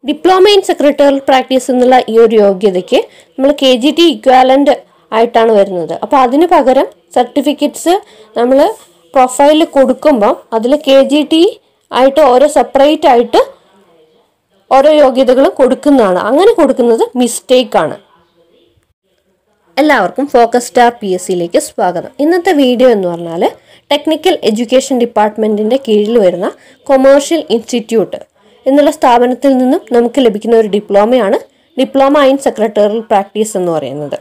diploma in secretarial practice എന്നുള്ള ഈ ഒരു യോഗ്യതയ്ക്ക് നമ്മൾ കെ ജി ടി ഇക്വാലൻ്റ് ആയിട്ടാണ് വരുന്നത് അപ്പോൾ അതിന് പകരം സർട്ടിഫിക്കറ്റ്സ് നമ്മൾ പ്രൊഫൈലിൽ കൊടുക്കുമ്പോൾ അതിൽ കെ ജി ടി ആയിട്ട് ഓരോ സെപ്പറേറ്റ് ആയിട്ട് ഓരോ യോഗ്യതകളും കൊടുക്കുന്നതാണ് അങ്ങനെ കൊടുക്കുന്നത് മിസ്റ്റേക്ക് ആണ് എല്ലാവർക്കും ഫോക്കസ് സ്റ്റാർ പി എസ് സിയിലേക്ക് സ്വാഗതം ഇന്നത്തെ വീഡിയോ എന്ന് പറഞ്ഞാൽ ടെക്നിക്കൽ എഡ്യൂക്കേഷൻ ഡിപ്പാർട്ട്മെൻറ്റിൻ്റെ കീഴിൽ വരുന്ന കൊമേഴ്ഷ്യൽ ഇൻസ്റ്റിറ്റ്യൂട്ട് എന്നുള്ള സ്ഥാപനത്തിൽ നിന്നും നമുക്ക് ലഭിക്കുന്ന ഒരു ഡിപ്ലോമയാണ് ഡിപ്ലോമ ഇൻ സെക്രട്ടറിയൽ പ്രാക്ടീസ് എന്ന് പറയുന്നത്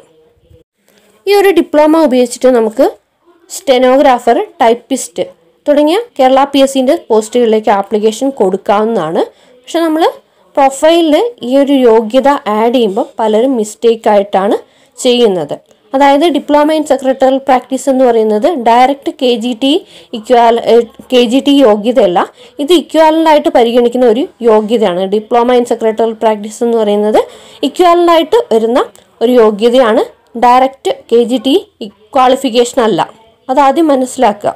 ഈ ഒരു ഡിപ്ലോമ ഉപയോഗിച്ചിട്ട് നമുക്ക് സ്റ്റെനോഗ്രാഫർ ടൈപ്പിസ്റ്റ് തുടങ്ങിയ കേരള പി എസ് സിൻ്റെ പോസ്റ്റുകളിലേക്ക് ആപ്ലിക്കേഷൻ കൊടുക്കാവുന്നതാണ് പക്ഷെ നമ്മൾ പ്രൊഫൈലിൽ ഈ ഒരു യോഗ്യത ആഡ് ചെയ്യുമ്പോൾ പലരും മിസ്റ്റേക്ക് ആയിട്ടാണ് ചെയ്യുന്നത് അതായത് ഡിപ്ലോമ ഇൻ സെക്രട്ടറിയൽ പ്രാക്ടീസ് എന്ന് പറയുന്നത് direct K G T equal K G T യോഗ്യതയല്ല ഇത് ഇക്വാലൻ്റായിട്ട് പരിഗണിക്കുന്ന ഒരു യോഗ്യതയാണ് ഡിപ്ലോമ ഇൻ സെക്രട്ടറിയൽ പ്രാക്ടീസ് എന്ന് പറയുന്നത് ഇക്വാലൻ്റായിട്ട് വരുന്ന ഒരു യോഗ്യതയാണ് direct K G T qualification അല്ല അതാദ്യം മനസ്സിലാക്കുക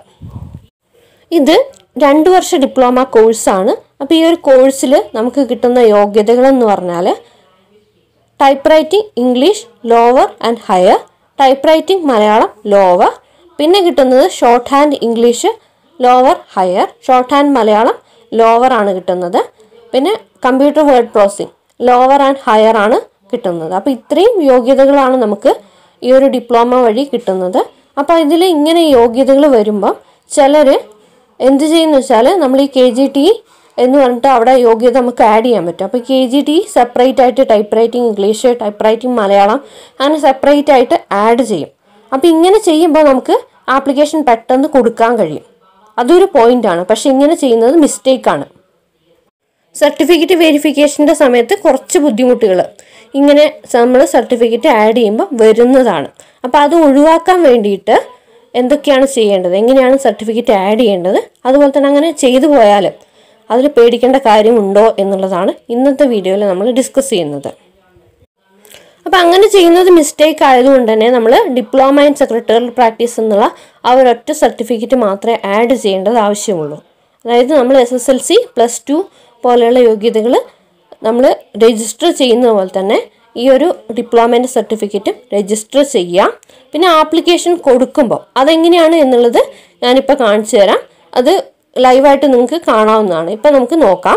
ഇത് രണ്ട് വർഷ ഡിപ്ലോമ കോഴ്സാണ് അപ്പോൾ ഈ ഒരു കോഴ്സിൽ നമുക്ക് കിട്ടുന്ന യോഗ്യതകൾ എന്ന് പറഞ്ഞാൽ type writing English lower and higher type writing Malayalam lower പിന്നെ കിട്ടുന്നത് short hand English lower higher short hand Malayalam lower ആണ് കിട്ടുന്നത് പിന്നെ computer word processing lower and higher ആണ് കിട്ടുന്നത് അപ്പോൾ ഇത്രയും യോഗ്യതകളാണ് നമുക്ക് ഈ ഒരു ഡിപ്ലോമ വഴി കിട്ടുന്നത് അപ്പോൾ ഇതിൽ ഇങ്ങനെ യോഗ്യതകൾ വരുമ്പോൾ ചിലർ എന്ത് ചെയ്യുന്നു വെച്ചാൽ നമ്മൾ ഈ കെ ജി ടി എന്ന് പറഞ്ഞിട്ട് അവിടെ യോഗ്യത നമുക്ക് ആഡ് ചെയ്യാൻ പറ്റും അപ്പോൾ കെ ജി ടി സെപ്പറേറ്റ് ആയിട്ട് type writing English type writing Malayalam അങ്ങനെ സെപ്പറേറ്റ് ആയിട്ട് ആഡ് ചെയ്യും അപ്പോൾ ഇങ്ങനെ ചെയ്യുമ്പോൾ നമുക്ക് ആപ്ലിക്കേഷൻ പെട്ടെന്ന് കൊടുക്കാൻ കഴിയും അതൊരു പോയിന്റാണ് പക്ഷെ ഇങ്ങനെ ചെയ്യുന്നത് മിസ്റ്റേക്കാണ് സർട്ടിഫിക്കറ്റ് വെരിഫിക്കേഷൻ്റെ സമയത്ത് കുറച്ച് ബുദ്ധിമുട്ടുകൾ ഇങ്ങനെ നമ്മൾ സർട്ടിഫിക്കറ്റ് ആഡ് ചെയ്യുമ്പോൾ വരുന്നതാണ് അപ്പോൾ അത് ഒഴിവാക്കാൻ വേണ്ടിയിട്ട് എന്തൊക്കെയാണ് ചെയ്യേണ്ടത് എങ്ങനെയാണ് സർട്ടിഫിക്കറ്റ് ആഡ് ചെയ്യേണ്ടത് അതുപോലെ തന്നെ അങ്ങനെ ചെയ്തു പോയാൽ അതിൽ പേടിക്കേണ്ട കാര്യമുണ്ടോ എന്നുള്ളതാണ് ഇന്നത്തെ വീഡിയോയിൽ നമ്മൾ ഡിസ്കസ് ചെയ്യുന്നത് അപ്പോൾ അങ്ങനെ ചെയ്യുന്നത് മിസ്റ്റേക്ക് ആയതുകൊണ്ട് തന്നെ നമ്മൾ ഡിപ്ലോമ ഇൻ സെക്രട്ടറിയൽ പ്രാക്ടീസ് എന്നുള്ള ആ ഒരൊറ്റ സർട്ടിഫിക്കറ്റ് മാത്രമേ ആഡ് ചെയ്യേണ്ടത് ആവശ്യമുള്ളൂ അതായത് നമ്മൾ S S L C plus two പോലെയുള്ള യോഗ്യതകൾ നമ്മൾ രജിസ്റ്റർ ചെയ്യുന്ന പോലെ തന്നെ ഈ ഒരു ഡിപ്ലോമേൻ്റെ സർട്ടിഫിക്കറ്റും രജിസ്റ്റർ ചെയ്യാം പിന്നെ ആപ്ലിക്കേഷൻ കൊടുക്കുമ്പോൾ അതെങ്ങനെയാണ് എന്നുള്ളത് ഞാനിപ്പോൾ കാണിച്ചു തരാം അത് ലൈവായിട്ട് നിങ്ങൾക്ക് കാണാവുന്നതാണ് ഇപ്പം നമുക്ക് നോക്കാം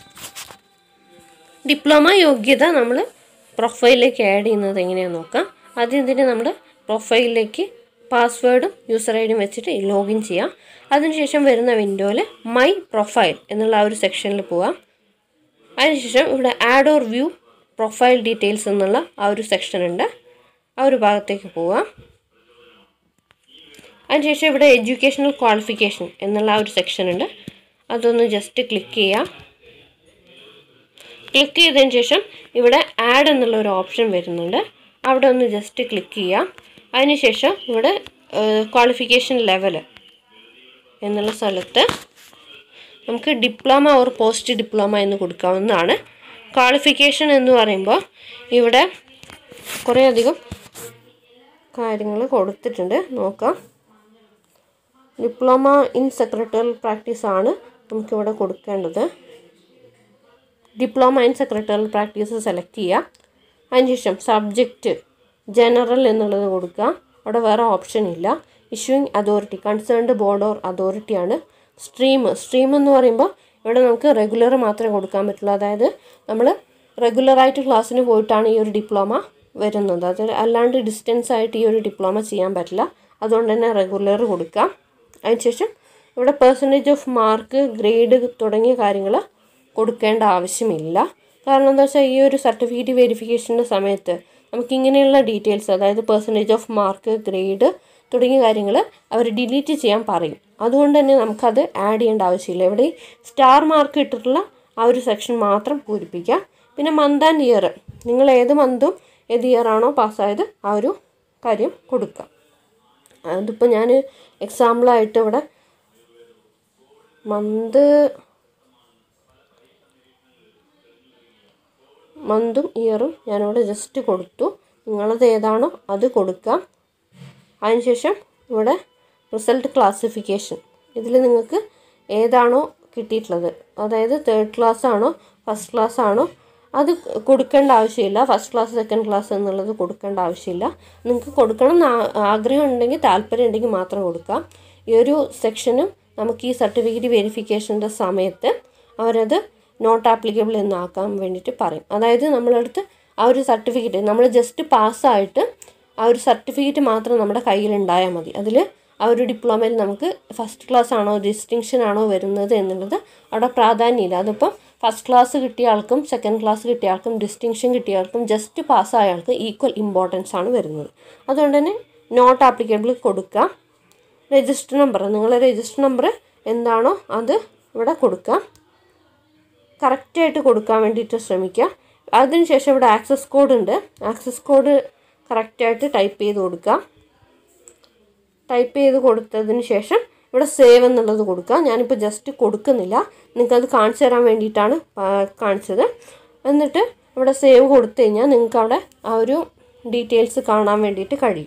ഡിപ്ലോമ യോഗ്യത നമ്മൾ പ്രൊഫൈലിലേക്ക് ആഡ് ചെയ്യുന്നത് എങ്ങനെയാണെന്ന് നോക്കാം ആദ്യം തന്നെ നമ്മൾ പ്രൊഫൈലിലേക്ക് പാസ്വേഡും യൂസർ ഐ ഡിയും വെച്ചിട്ട് ലോഗിൻ ചെയ്യാം അതിനുശേഷം വരുന്ന വിൻഡോയിൽ മൈ പ്രൊഫൈൽ എന്നുള്ള ആ ഒരു സെക്ഷനിൽ പോവാം അതിനുശേഷം ഇവിടെ add or view profile details എന്നുള്ള ആ ഒരു സെക്ഷൻ ഉണ്ട് ആ ഒരു ഭാഗത്തേക്ക് പോവാം അതിനുശേഷം ഇവിടെ എഡ്യൂക്കേഷണൽ ക്വാളിഫിക്കേഷൻ എന്നുള്ള ആ ഒരു സെക്ഷൻ ഉണ്ട് അതൊന്ന് ജസ്റ്റ് ക്ലിക്ക് ചെയ്യാം ക്ലിക്ക് ചെയ്തതിന് ശേഷം ഇവിടെ ആഡ് എന്നുള്ള ഒരു ഓപ്ഷൻ വരുന്നുണ്ട് അവിടെ ഒന്ന് ജസ്റ്റ് ക്ലിക്ക് ചെയ്യാം അതിനുശേഷം ഇവിടെ ക്വാളിഫിക്കേഷൻ ലെവൽ എന്നുള്ള സ്ഥലത്ത് നമുക്ക് ഡിപ്ലോമ ഓർ പോസ്റ്റ് ഡിപ്ലോമ എന്ന് കൊടുക്കാവുന്നതാണ് ക്വാളിഫിക്കേഷൻ എന്ന് പറയുമ്പോൾ ഇവിടെ കുറേയധികം കാര്യങ്ങൾ കൊടുത്തിട്ടുണ്ട് നോക്കാം ഡിപ്ലോമ ഇൻ സെക്രട്ടറിയൽ പ്രാക്ടീസ് ആണ് നമുക്കിവിടെ കൊടുക്കേണ്ടത് diploma in secretarial practice select ചെയ്യുക അതിനുശേഷം സബ്ജക്റ്റ് ജനറൽ എന്നുള്ളത് കൊടുക്കുക അവിടെ വേറെ ഓപ്ഷൻ ഇല്ല issuing authority concerned board or അതോറിറ്റിയാണ് സ്ട്രീം സ്ട്രീം എന്ന് പറയുമ്പോൾ ഇവിടെ നമുക്ക് റെഗുലർ മാത്രമേ കൊടുക്കാൻ പറ്റുള്ളൂ അതായത് നമ്മൾ റെഗുലറായിട്ട് ക്ലാസ്സിന് പോയിട്ടാണ് ഈ ഒരു ഡിപ്ലോമ വരുന്നത് അത് അല്ലാണ്ട് ഡിസ്റ്റൻസ് ആയിട്ട് ഈ ഒരു ഡിപ്ലോമ ചെയ്യാൻ പറ്റില്ല അതുകൊണ്ട് തന്നെ റെഗുലർ കൊടുക്കാം അതിനുശേഷം ഇവിടെ പെർസെൻറ്റേജ് ഓഫ് മാർക്ക് ഗ്രേഡ് തുടങ്ങിയ കാര്യങ്ങൾ കൊടുക്കേണ്ട ആവശ്യമില്ല കാരണം എന്താ വെച്ചാൽ ഈ ഒരു സർട്ടിഫിക്കറ്റ് വെരിഫിക്കേഷൻ്റെ സമയത്ത് നമുക്ക് ഇങ്ങനെയുള്ള ഡീറ്റെയിൽസ് അതായത് പെർസെൻറ്റേജ് ഓഫ് മാർക്ക് ഗ്രേഡ് തുടങ്ങിയ കാര്യങ്ങൾ അവർ ഡിലീറ്റ് ചെയ്യാൻ പറയും അതുകൊണ്ട് തന്നെ നമുക്കത് ആഡ് ചെയ്യേണ്ട ആവശ്യമില്ല ഇവിടെ സ്റ്റാർ മാർക്ക് ഇട്ടിട്ടുള്ള ആ ഒരു സെക്ഷൻ മാത്രം പൂരിപ്പിക്കുക പിന്നെ മന്ത് ആൻഡ് ഇയർ നിങ്ങൾ ഏത് മന്തും ഏത് ഇയർ ആണോ പാസ്സായത് ആ ഒരു കാര്യം കൊടുക്കുക അതിപ്പോൾ ഞാൻ എക്സാമ്പിളായിട്ട് ഇവിടെ മന്ത് മന്തും ഇയറും ഞാനിവിടെ ജസ്റ്റ് കൊടുത്തു നിങ്ങളത് ഏതാണോ അത് കൊടുക്കാം അതിനുശേഷം ഇവിടെ റിസൾട്ട് ക്ലാസിഫിക്കേഷൻ ഇതിൽ നിങ്ങൾക്ക് ഏതാണോ കിട്ടിയിട്ടുള്ളത് അതായത് തേർഡ് ക്ലാസ് ആണോ ഫസ്റ്റ് ക്ലാസ് ആണോ അത് കൊടുക്കേണ്ട ആവശ്യമില്ല ഫസ്റ്റ് ക്ലാസ് സെക്കൻഡ് ക്ലാസ് എന്നുള്ളത് കൊടുക്കേണ്ട ആവശ്യമില്ല നിങ്ങൾക്ക് കൊടുക്കണം എന്ന് ആ- ആഗ്രഹം ഉണ്ടെങ്കിൽ താല്പര്യം ഉണ്ടെങ്കിൽ മാത്രം കൊടുക്കാം ഈ ഒരു സെക്ഷനും നമുക്ക് ഈ സർട്ടിഫിക്കറ്റ് വെരിഫിക്കേഷൻ്റെ സമയത്ത് അവരത് നോട്ട് ആപ്ലിക്കബിൾ എന്നാക്കാൻ വേണ്ടിയിട്ട് പറയും അതായത് നമ്മളടുത്ത് ആ ഒരു സർട്ടിഫിക്കറ്റ് നമ്മൾ ജസ്റ്റ് പാസ്സായിട്ട് ആ ഒരു സർട്ടിഫിക്കറ്റ് മാത്രം നമ്മുടെ കയ്യിൽ ഉണ്ടായാൽ മതി അതിൽ ആ ഒരു ഡിപ്ലോമയിൽ നമുക്ക് ഫസ്റ്റ് ക്ലാസ് ആണോ ഡിസ്റ്റിങ്ഷൻ ആണോ വരുന്നത് എന്നുള്ളത് അവിടെ പ്രാധാന്യമില്ല അതിപ്പം ഫസ്റ്റ് ക്ലാസ് കിട്ടിയ ആൾക്കും സെക്കൻഡ് ക്ലാസ് കിട്ടിയ ആൾക്കും ഡിസ്റ്റിങ്ഷൻ കിട്ടിയ ആൾക്കും ജസ്റ്റ് പാസ്സായ ആൾക്ക് ഈക്വൽ ഇമ്പോർട്ടൻസ് ആണ് വരുന്നത് അതുകൊണ്ട് തന്നെ നോട്ട് ആപ്ലിക്കബിൾ കൊടുക്കുക രജിസ്റ്റർ നമ്പർ നിങ്ങളെ രജിസ്റ്റർ നമ്പർ എന്താണോ അത് ഇവിടെ കൊടുക്കുക കറക്റ്റായിട്ട് കൊടുക്കാൻ വേണ്ടിയിട്ട് ശ്രമിക്കുക അതിനുശേഷം ഇവിടെ ആക്സസ് കോഡ് ഉണ്ട് ആക്സസ് കോഡ് കറക്റ്റായിട്ട് ടൈപ്പ് ചെയ്ത് കൊടുക്കുക ടൈപ്പ് ചെയ്ത് കൊടുത്തതിന് ശേഷം ഇവിടെ സേവ് എന്നുള്ളത് കൊടുക്കുക ഞാനിപ്പോൾ ജസ്റ്റ് കൊടുക്കുന്നില്ല നിങ്ങൾക്കത് കാണിച്ചു തരാൻ വേണ്ടിയിട്ടാണ് ആ, കാണിച്ചത് എന്നിട്ട് ഇവിടെ സേവ് കൊടുത്തു കഴിഞ്ഞാൽ നിങ്ങൾക്ക് അവിടെ ആ ഒരു ഡീറ്റെയിൽസ് കാണാൻ വേണ്ടിയിട്ട് കഴിയും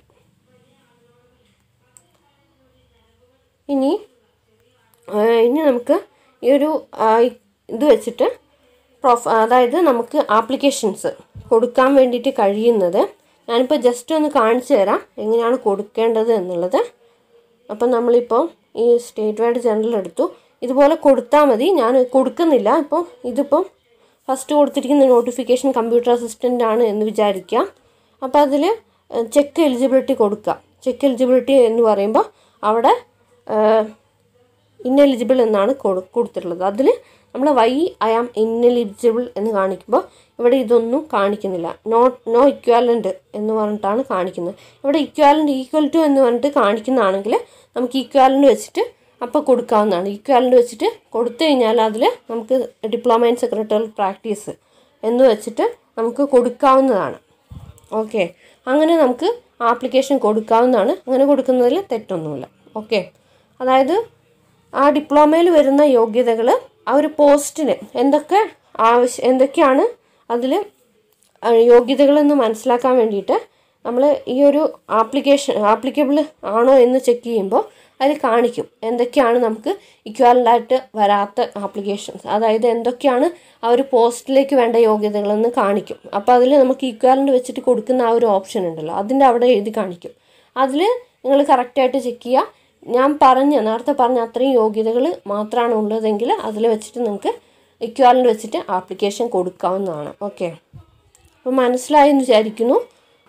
ഇനി ആ, ഇനി നമുക്ക് ഈ ഒരു ആ, ഇത് വെച്ചിട്ട് പ്രൊഫ് അതായത് നമുക്ക് ആപ്ലിക്കേഷൻസ് കൊടുക്കാൻ വേണ്ടിയിട്ട് കഴിയുന്നത് ഞാനിപ്പോൾ ജസ്റ്റ് ഒന്ന് കാണിച്ചു തരാം എങ്ങനെയാണ് കൊടുക്കേണ്ടത് എന്നുള്ളത് അപ്പം നമ്മളിപ്പോൾ ഈ സ്റ്റേറ്റ് വൈഡ് ജനറൽ എടുത്തു ഇതുപോലെ കൊടുത്താൽ മതി ഞാൻ കൊടുക്കുന്നില്ല ഇപ്പോൾ ഇതിപ്പം ഫസ്റ്റ് കൊടുത്തിരിക്കുന്ന നോട്ടിഫിക്കേഷൻ കമ്പ്യൂട്ടർ അസിസ്റ്റൻ്റ് ആണ് എന്ന് വിചാരിക്കുക അപ്പോൾ അതിൽ ചെക്ക് എലിജിബിലിറ്റി കൊടുക്കുക ചെക്ക് എലിജിബിലിറ്റി എന്ന് പറയുമ്പോൾ അവിടെ ഇന്നെലിജിബിൾ എന്നാണ് കൊടു- കൊടുത്തിട്ടുള്ളത് അതിൽ നമ്മൾ വൈ ഐ ആം ഇന്നെലിജിബിൾ എന്ന് കാണിക്കുമ്പോൾ ഇവിടെ ഇതൊന്നും കാണിക്കുന്നില്ല നോട്ട് നോ ഇക്വാലൻ്റ് എന്ന് പറഞ്ഞിട്ടാണ് കാണിക്കുന്നത് ഇവിടെ ഇക്വാലൻ്റ് ഈക്വൽ ടു എന്ന് പറഞ്ഞിട്ട് കാണിക്കുന്നതാണെങ്കിൽ നമുക്ക് ഇക്വാലൻ്റ് വെച്ചിട്ട് അപ്പോൾ കൊടുക്കാവുന്നതാണ് ഇക്വാലൻ്റ് വെച്ചിട്ട് കൊടുത്തു കഴിഞ്ഞാൽ അതിൽ നമുക്ക് ഡിപ്ലോമ ഇൻ സെക്രട്ടറി പ്രാക്ടീസ് എന്ന് വെച്ചിട്ട് നമുക്ക് കൊടുക്കാവുന്നതാണ് ഓക്കെ അങ്ങനെ നമുക്ക് ആപ്ലിക്കേഷൻ കൊടുക്കാവുന്നതാണ് അങ്ങനെ കൊടുക്കുന്നതിൽ തെറ്റൊന്നുമില്ല ഓക്കെ അതായത് ആ ഡിപ്ലോമയിൽ വരുന്ന യോഗ്യതകൾ ആ ഒരു പോസ്റ്റിന് എന്തൊക്കെ ആവശ്യം എന്തൊക്കെയാണ് അതിൽ യോഗ്യതകളെന്ന് മനസ്സിലാക്കാൻ വേണ്ടിയിട്ട് നമ്മൾ ഈ ഒരു ആപ്ലിക്കേഷൻ ആപ്ലിക്കബിൾ ആണോ എന്ന് ചെക്ക് ചെയ്യുമ്പോൾ അതിൽ കാണിക്കും എന്തൊക്കെയാണ് നമുക്ക് equivalent ആയിട്ട് വരാത്ത ആപ്ലിക്കേഷൻസ് അതായത് എന്തൊക്കെയാണ് ആ ഒരു പോസ്റ്റിലേക്ക് വേണ്ട യോഗ്യതകളെന്ന് കാണിക്കും അപ്പോൾ അതിൽ നമുക്ക് ഇക്വാലൻ്റ് വെച്ചിട്ട് കൊടുക്കുന്ന ആ ഒരു ഓപ്ഷൻ ഉണ്ടല്ലോ അതിൻ്റെ അവിടെ എഴുതി കാണിക്കും അതിൽ നിങ്ങൾ കറക്റ്റായിട്ട് ചെക്ക് ചെയ്യുക ഞാൻ പറഞ്ഞ നേരത്തെ പറഞ്ഞ അത്രയും യോഗ്യതകൾ മാത്രമാണ് ഉള്ളതെങ്കിൽ അതിൽ വെച്ചിട്ട് നിങ്ങൾക്ക് ഇക്വാലൻ്റ് വെച്ചിട്ട് ആപ്ലിക്കേഷൻ കൊടുക്കാവുന്നതാണ് ഓക്കെ അപ്പോൾ മനസ്സിലായി എന്ന് വിചാരിക്കുന്നു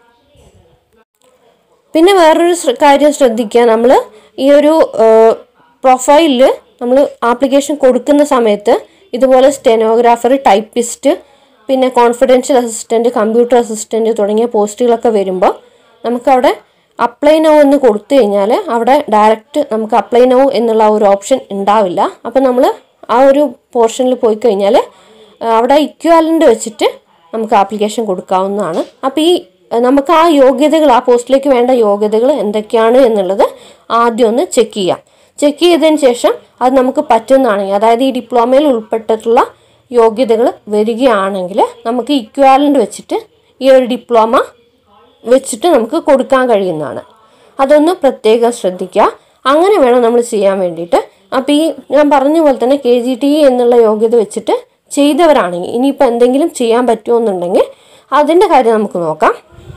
പിന്നെ വേറൊരു ശ്ര- കാര്യം ശ്രദ്ധിക്കുക നമ്മൾ ഈ ഒരു പ്രൊഫൈലിൽ നമ്മൾ ആപ്ലിക്കേഷൻ കൊടുക്കുന്ന സമയത്ത് ഇതുപോലെ സ്റ്റെനോഗ്രാഫർ ടൈപ്പിസ്റ്റ് പിന്നെ കോൺഫിഡൻഷ്യൽ അസിസ്റ്റൻറ്റ് കമ്പ്യൂട്ടർ അസിസ്റ്റൻറ്റ് തുടങ്ങിയ പോസ്റ്റുകളൊക്കെ വരുമ്പോൾ നമുക്കവിടെ അപ്ലൈ നോ എന്ന് കൊടുത്തു കഴിഞ്ഞാൽ അവിടെ ഡയറക്റ്റ് നമുക്ക് അപ്ലൈ നോ എന്നുള്ള ആ ഒരു ഓപ്ഷൻ ഉണ്ടാവില്ല അപ്പോൾ നമ്മൾ ആ ഒരു പോർഷനിൽ പോയി കഴിഞ്ഞാൽ അവിടെ ഇക്വാലൻ്റ് വെച്ചിട്ട് നമുക്ക് ആപ്ലിക്കേഷൻ കൊടുക്കാവുന്നതാണ് അപ്പോൾ ഈ അഹ് നമുക്ക് ആ യോഗ്യതകൾ ആ പോസ്റ്റിലേക്ക് വേണ്ട യോഗ്യതകൾ എന്തൊക്കെയാണ് എന്നുള്ളത് ആദ്യം ഒന്ന് ചെക്ക് ചെയ്യാം ചെക്ക് ചെയ്തതിന് ശേഷം അത് നമുക്ക് പറ്റുന്നതാണെങ്കിൽ അതായത് ഈ ഡിപ്ലോമയിൽ ഉൾപ്പെട്ടിട്ടുള്ള യോഗ്യതകൾ വരികയാണെങ്കിൽ നമുക്ക് ഇക്വാലൻ്റ് വെച്ചിട്ട് ഈ ഒരു ഡിപ്ലോമ വെച്ചിട്ട് നമുക്ക് കൊടുക്കാൻ കഴിയുന്നതാണ് അതൊന്ന് പ്രത്യേകം ശ്രദ്ധിക്കുക അങ്ങനെ വേണം നമ്മൾ ചെയ്യാൻ വേണ്ടിയിട്ട് അപ്പോൾ ഈ ഞാൻ പറഞ്ഞ പോലെ തന്നെ കെ ജി ടി എന്നുള്ള യോഗ്യത വെച്ചിട്ട് ചെയ്തവരാണെങ്കിൽ ഇനിയിപ്പോൾ എന്തെങ്കിലും ചെയ്യാൻ പറ്റുമോ എന്നുണ്ടെങ്കിൽ അതിൻ്റെ കാര്യം നമുക്ക് നോക്കാം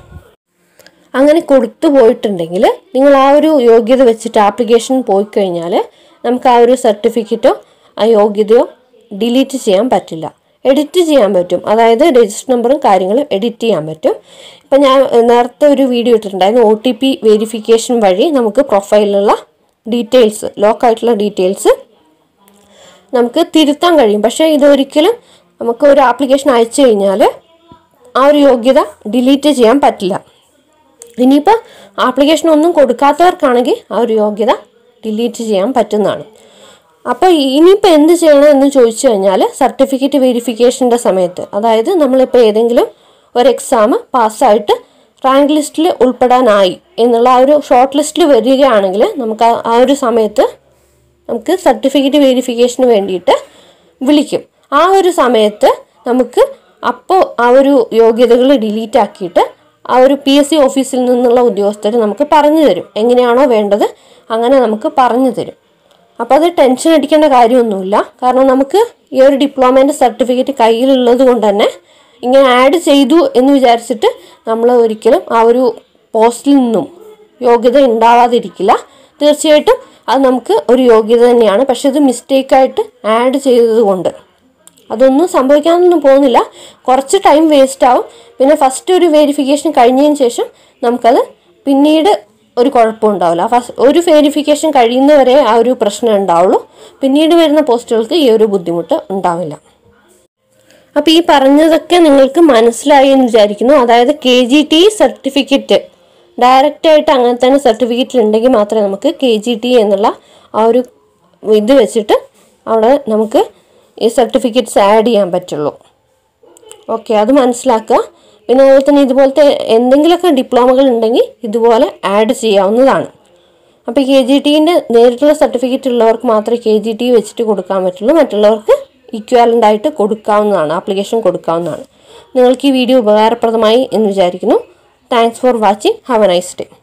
അങ്ങനെ കൊടുത്തു പോയിട്ടുണ്ടെങ്കിൽ നിങ്ങൾ ആ ഒരു യോഗ്യത വെച്ചിട്ട് ആപ്ലിക്കേഷൻ പോയി കഴിഞ്ഞാൽ നമുക്ക് ആ ഒരു സർട്ടിഫിക്കറ്റോ ആ യോഗ്യതയോ ഡിലീറ്റ് ചെയ്യാൻ പറ്റില്ല എഡിറ്റ് ചെയ്യാൻ പറ്റും അതായത് രജിസ്റ്റർ നമ്പറും കാര്യങ്ങളും എഡിറ്റ് ചെയ്യാൻ പറ്റും ഇപ്പം ഞാൻ ഏഹ്, നേരത്തെ ഒരു വീഡിയോ ഇട്ടിട്ടുണ്ടായിരുന്നു ഒ ടി പി വെരിഫിക്കേഷൻ വഴി നമുക്ക് പ്രൊഫൈലിലുള്ള ഡീറ്റെയിൽസ് ലോക്കായിട്ടുള്ള ഡീറ്റെയിൽസ് നമുക്ക് തിരുത്താൻ കഴിയും പക്ഷേ ഇതൊരിക്കലും നമുക്ക് ഒരു ആപ്ലിക്കേഷൻ അയച്ചു കഴിഞ്ഞാൽ ആ ഒരു യോഗ്യത ഡിലീറ്റ് ചെയ്യാൻ പറ്റില്ല ഇനിയിപ്പോൾ ആപ്ലിക്കേഷൻ ഒന്നും കൊടുക്കാത്തവർക്കാണെങ്കിൽ ആ ഒരു യോഗ്യത ഡിലീറ്റ് ചെയ്യാൻ പറ്റുന്നതാണ് അപ്പോൾ ഇനിയിപ്പോൾ എന്ത് ചെയ്യണം എന്ന് ചോദിച്ചു കഴിഞ്ഞാൽ സർട്ടിഫിക്കറ്റ് വെരിഫിക്കേഷൻ്റെ സമയത്ത് അതായത് നമ്മളിപ്പോൾ ഏതെങ്കിലും ഒരു എക്സാം പാസ്സായിട്ട് റാങ്ക് ലിസ്റ്റിൽ ഉൾപ്പെടാനായി എന്നുള്ള ആ ഒരു ഷോർട്ട് ലിസ്റ്റിൽ വരികയാണെങ്കിൽ നമുക്ക് ആ- ആ ഒരു സമയത്ത് നമുക്ക് സർട്ടിഫിക്കറ്റ് വെരിഫിക്കേഷന് വേണ്ടിയിട്ട് വിളിക്കും ആ ഒരു സമയത്ത് നമുക്ക് അപ്പോൾ ആ ഒരു യോഗ്യതകൾ ഡിലീറ്റ് ആക്കിയിട്ട് ആ ഒരു പി എസ് സി ഓഫീസിൽ നിന്നുള്ള ഉദ്യോഗസ്ഥർ നമുക്ക് പറഞ്ഞു തരും എങ്ങനെയാണോ വേണ്ടത് അങ്ങനെ നമുക്ക് പറഞ്ഞു തരും അപ്പോൾ അത് ടെൻഷൻ അടിക്കേണ്ട കാര്യമൊന്നുമില്ല കാരണം നമുക്ക് ഈ ഒരു ഡിപ്ലോമേൻ്റെ സർട്ടിഫിക്കറ്റ് കയ്യിലുള്ളത് കൊണ്ട് തന്നെ ഇങ്ങനെ ആഡ് ചെയ്തു എന്ന് വിചാരിച്ചിട്ട് നമ്മൾ ഒരിക്കലും ആ ഒരു പോസ്റ്റിൽ നിന്നും യോഗ്യത ഉണ്ടാവാതിരിക്കില്ല തീർച്ചയായിട്ടും അത് നമുക്ക് ഒരു യോഗ്യത തന്നെയാണ് പക്ഷെ ഇത് മിസ്റ്റേക്കായിട്ട് ആഡ് ചെയ്തത് കൊണ്ട് അതൊന്നും സംഭവിക്കാനൊന്നും പോകുന്നില്ല കുറച്ച് ടൈം വേസ്റ്റ് ആവും പിന്നെ ഫസ്റ്റ് ഒരു വെരിഫിക്കേഷൻ കഴിഞ്ഞതിന് ശേഷം നമുക്കത് പിന്നീട് ഒരു കുഴപ്പം ഉണ്ടാവില്ല ഫസ്റ്റ് ഒരു വെരിഫിക്കേഷൻ കഴിയുന്നവരെ ആ ഒരു പ്രശ്നം ഉണ്ടാവുള്ളൂ പിന്നീട് വരുന്ന പോസ്റ്റുകൾക്ക് ഈ ഒരു ബുദ്ധിമുട്ട് ഉണ്ടാവില്ല അപ്പോൾ ഈ പറഞ്ഞതൊക്കെ നിങ്ങൾക്ക് മനസ്സിലായി എന്ന് വിചാരിക്കുന്നു അതായത് K G T certificate direct ആയിട്ട് അങ്ങനെ തന്നെ സർട്ടിഫിക്കറ്റ് ഉണ്ടെങ്കിൽ മാത്രമേ നമുക്ക് കെ ജി ടി എന്നുള്ള ആ ഒരു ഇത് വെച്ചിട്ട് അവിടെ നമുക്ക് ഈ സർട്ടിഫിക്കറ്റ്സ് ആഡ് ചെയ്യാൻ പറ്റുള്ളൂ ഓക്കെ അത് മനസ്സിലാക്കുക പിന്നെ അതുപോലെ തന്നെ ഇതുപോലത്തെ എന്തെങ്കിലുമൊക്കെ ഡിപ്ലോമകൾ ഉണ്ടെങ്കിൽ ഇതുപോലെ ആഡ് ചെയ്യാവുന്നതാണ് അപ്പോൾ കെ ജി ടീൻ്റെ നേരിട്ടുള്ള സർട്ടിഫിക്കറ്റ് ഉള്ളവർക്ക് മാത്രമേ കെ ജി ടി വെച്ചിട്ട് കൊടുക്കാൻ പറ്റുള്ളൂ മറ്റുള്ളവർക്ക് ഇക്വാലൻ്റ് ആയിട്ട് കൊടുക്കാവുന്നതാണ് ആപ്ലിക്കേഷൻ കൊടുക്കാവുന്നതാണ് നിങ്ങൾക്ക് ഈ വീഡിയോ ഉപകാരപ്രദമായി എന്ന് വിചാരിക്കുന്നു thanks for watching have a nice day